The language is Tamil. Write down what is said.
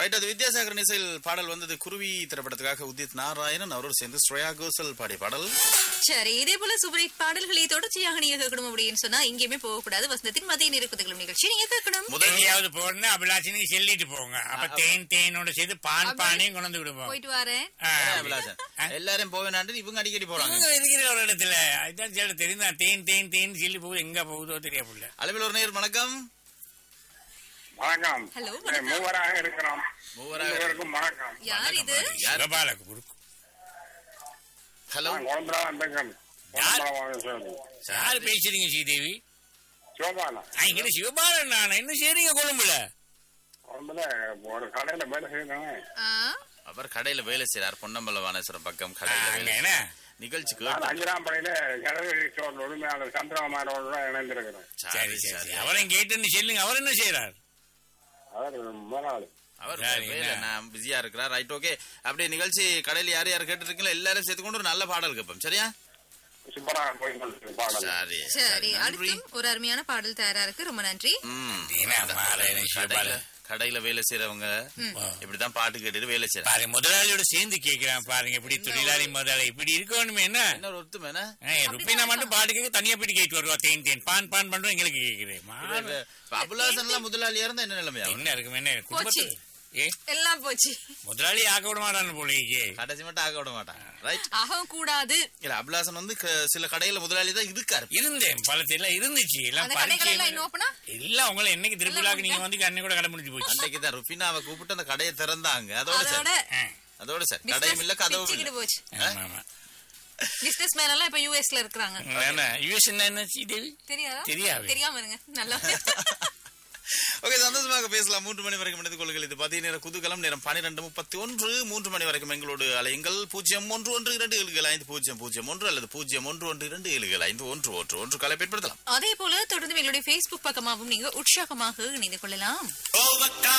ரைட் அது வித்யாசாகர் இசையில் பாடல் வந்தது குருவி திரைப்படத்துக்காக உதித் நாராயணன் அவரோடு சேர்ந்து ஸ்ரேயா கோசல் பாடிய பாடல் சரி இதே போல சூப்பர் ஹிட் பாடல்களை தொடர்ச்சியாக நீங்க கேட்கணும் அப்படின்னு சொன்னா எங்கேயுமே போகக்கூடாது வசந்தத்தின் மதிய நிரப்புதலும் நிகழ்ச்சி நீங்க கேட்கணும் முதல் எங்கேயாவது போறேன்னா அபிலாஷினி சொல்லிட்டு போங்க அப்ப தேன் தேனோட சேர்த்து பான் பானையும் கொண்டு வந்து விடுவோம் போயிட்டு வரேன் ஆ, ஏன் அபிலாஷன் எல்லாரும் போவேனாண்டு இவங்க அடிக்கடி போறாங்க இவங்க இருக்கிற ஒரு இடத்துல அதுதான் சொல்ல தெரியுதா தேன் தேன் தேன் சொல்லி போகுது எங்க போகுதோ தெரியா புள்ள அளவில் ஒரு நேர் வணக்கம் வணக்கம் ஹலோ, ஏ, வணக்கம். மூவராக இருக்கிறோம் மூவராக மூன்று பேருக்கும் வணக்கம் யார் இது யார்? சிவபால குறுக்கு ஹலோ நான் குழந்தைதான் இருக்கேன் யார்? குழந்தைதான் சொல்லுங்க. யாரு பேசுறீங்க ஸ்ரீதேவி சிவபாலா ஆ, இங்கிட்ட சிவபாலன் நான் என்ன செய்றீங்க கொழும்புல குழந்தைல ஒரு கடையில வேலை செய்யறாங்க ஆ, அவர் கடையில வேலை செய்யறார் பொன்னம்பல வானேஸ்வரம் பக்கம் ஆ, கடையில அங்க வேலை என்ன நிகழ்ச்சி நான் கேட்டு அஞ்சாம் படையில கடவுள் ஸ்டோர் உரிமையாளர் சந்திரகுமாரோட இணைந்திருக்கிறேன் சரி சரி சரி அவரையும் கேட்டுன்னு சொல்லுங்க அவர் என்ன செய்யறார் அவர் முதலாளி அவர் சரி, வேலை என்ன? நான் பிஸியா இருக்கிறார் ரைட் ஓகே அப்படியே நிகழ்ச்சி கடையில யார் யார் கேட்டு இருக்கீங்களோ எல்லாரும் சேர்த்து கொண்டு ஒரு நல்ல பாடல் கேட்போம் சரியா சூப்பராக போய் கொண்டு பாடல் சரி சரி நன்றி அடுத்தும் ஒரு அருமையான பாடல் தயாரா இருக்கு ரொம்ப நன்றி ம். என்ன மாறேன் கடையில சிவபாலன் கடையில வேலை செய்யறவங்க இப்படிதான் பாட்டு கேட்டுட்டு வேலை செய்யறாங்க பாருங்க முதலாளியோட சேர்ந்து கேக்குறான் பாருங்க இப்படி தொழிலாளி முதலாளி இப்படி இருக்கணுமே என்ன என்ன ஒரு ஒத்துமை என்ன ஏய், ருப்பீனா மட்டும் பாட்டு கேட்க தனியா போயிட்டு கேட்டு வருவா தேன் தேன் பான் பான் பண்றோம் எங்களுக்கு கேக்குது இப்ப- இப்ப அபுலாசன் எல்லாம் முதலாளியா இருந்தா என்ன நிலைமையா என்ன இருக்கும் என்ன குடும்பத்து ஏ எல்லாம் போச்சு முதலாளி ஆக்க விட மாட்டான்னு போலீங்க கடைசி மட்டும் ஆக விட மாட்டான் ரைட் ஆகவும் கூடாது இல்ல அபுலாசன் வந்து க- சில கடையில முதலாளி தான் இருக்காரு இருந்தேன் பழத்தை எல்லாம் இருந்துச்சு எல்லாம் அந்த கடைகள் எல்லாம் பறிச்சு இன்னும் ஓப்பனா இல்ல உங்களை என்னைக்கு திருவிழாக்கு நீங்க வந்து அன்னை கூட கடை முடிஞ்சு போச்சு அன்றைக்கு தான் ருஃபினாவை கூப்பிட்டு அந்த கடையை திறந்தாங்க அதோட அதோட சார் ஆ, அதோட சார் கடையும் இல்ல கதவும் பிச்சுக்கிட்டு இல்ல போச்சு ஆமா, ஆமா. பிசினஸ் மேன் எல்லாம் இப்ப யூஎஸ்ல இருக்கிறாங்க என்ன யூஎஸ் என்ன என்ன ஸ்ரீதேவி தெரியாதா தெரியாது. தெரியாம இருங்க நல்லா ஓகே சந்தோஷமாக பேசலாம் மூன்று மணி வரைக்கும் இணைந்து கொள்ளுங்கள் இது பதிய நேரம் குதூகலம் நேரம் பன்னிரெண்டு முப்பத்தி ஒன்று மூன்று மணி வரைக்கும் எங்களோடு அலையுங்கள் பூஜ்ஜியம் ஒன்று ஒன்று இரண்டு ஏழுகள் ஐந்து பூஜ்ஜியம் பூஜ்ஜியம் ஒன்று அல்லது பூஜ்ஜியம் ஒன்று ஒன்று இரண்டு ஏழுகள் ஐந்து ஒன்று ஒன்று ஒன்று கலை பயன்படுத்தலாம் அதே போல தொடர்ந்து எங்களுடைய Facebook பக்கமாகவும் நீங்க உற்சாகமாக இணைந்து கொள்ளலாம்